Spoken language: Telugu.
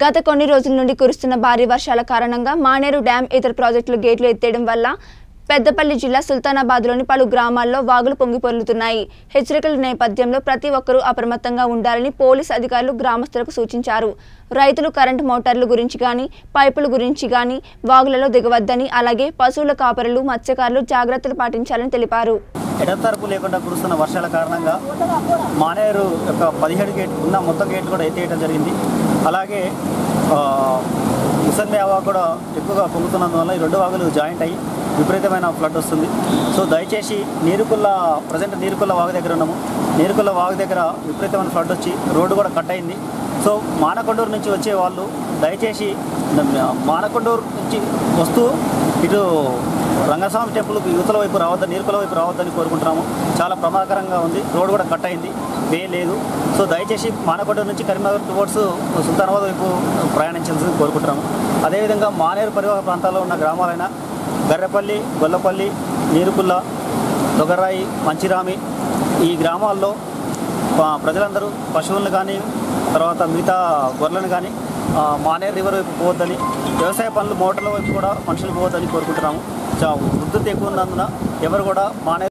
గత కొన్ని రోజుల నుండి కురుస్తున్న భారీ వర్షాల కారణంగా మానేరు డ్యాం ఇతర ప్రాజెక్టులు గేట్లు ఎత్తేయడం వల్ల పెద్దపల్లి జిల్లా సుల్తానాబాద్లోని పలు గ్రామాల్లో వాగులు పొంగి పొర్లుతున్నాయి హెచ్చరికల నేపథ్యంలో ప్రతి ఒక్కరూ అప్రమత్తంగా ఉండాలని పోలీస్ అధికారులు గ్రామస్తులకు సూచించారు రైతులు కరెంటు మోటార్ల గురించి కానీ పైపుల గురించి కానీ వాగులలో దిగవద్దని అలాగే పశువుల కాపరులు మత్స్యకారులు జాగ్రత్తలు పాటించాలని తెలిపారు ఎడతరపు లేకుండా కురుస్తున్న వర్షాల కారణంగా మానేరు యొక్క పదిహేడు గేట్ ఉన్న మొత్తం గేట్లు కూడా ఎత్తేయడం జరిగింది అలాగే ఆ, ముసల్మే వాగు కూడా ఎక్కువగా పొంగుతున్నందువల్ల ఈ రెండు వాగులు జాయింట్ అయ్యి విపరీతమైన ఫ్లడ్ వస్తుంది సో దయచేసి నీరుకుల్ల ప్రజెంట్ నీరుకుల్ల వాగు దగ్గర ఉన్నాము నీరుకుల్ల వాగు దగ్గర విపరీతమైన ఫ్లడ్ వచ్చి రోడ్డు కూడా కట్ అయింది సో మానకొండూరు నుంచి వచ్చే వాళ్ళు దయచేసి మానకొండూరు నుంచి వస్తూ ఇటు రంగస్వామి టెంపుల్కి యువతల వైపు రావద్దని నీరుకుల వైపు రావద్దని కోరుకుంటున్నాము చాలా ప్రమాదకరంగా ఉంది రోడ్ కూడా కట్ అయింది వే లేదు సో దయచేసి మానకొండ నుంచి కరీంనగర్ టువర్డ్స్ సుల్తానాబాద్ వైపు ప్రయాణించాల్సింది కోరుకుంటున్నాము అదేవిధంగా మానేరు పరివాహక ప్రాంతాల్లో ఉన్న గ్రామాలైన గర్రెపల్లి గొల్లపల్లి నీరుకుల్ల దొగరాయి మంచిరామి ఈ గ్రామాల్లో ప- ప్రజలందరూ పశువులను కానీ తర్వాత మిగతా గొర్రెలను కానీ ఆ, మానేరు రివర్ వైపు పోవద్దని వ్యవసాయ పనులు మోటార్ల వైపు కూడా మనుషులు పోవద్దని కోరుకుంటున్నాము చా ఉధృతి ఎక్కువ ఉన్నందున ఎవరు కూడా మానేరు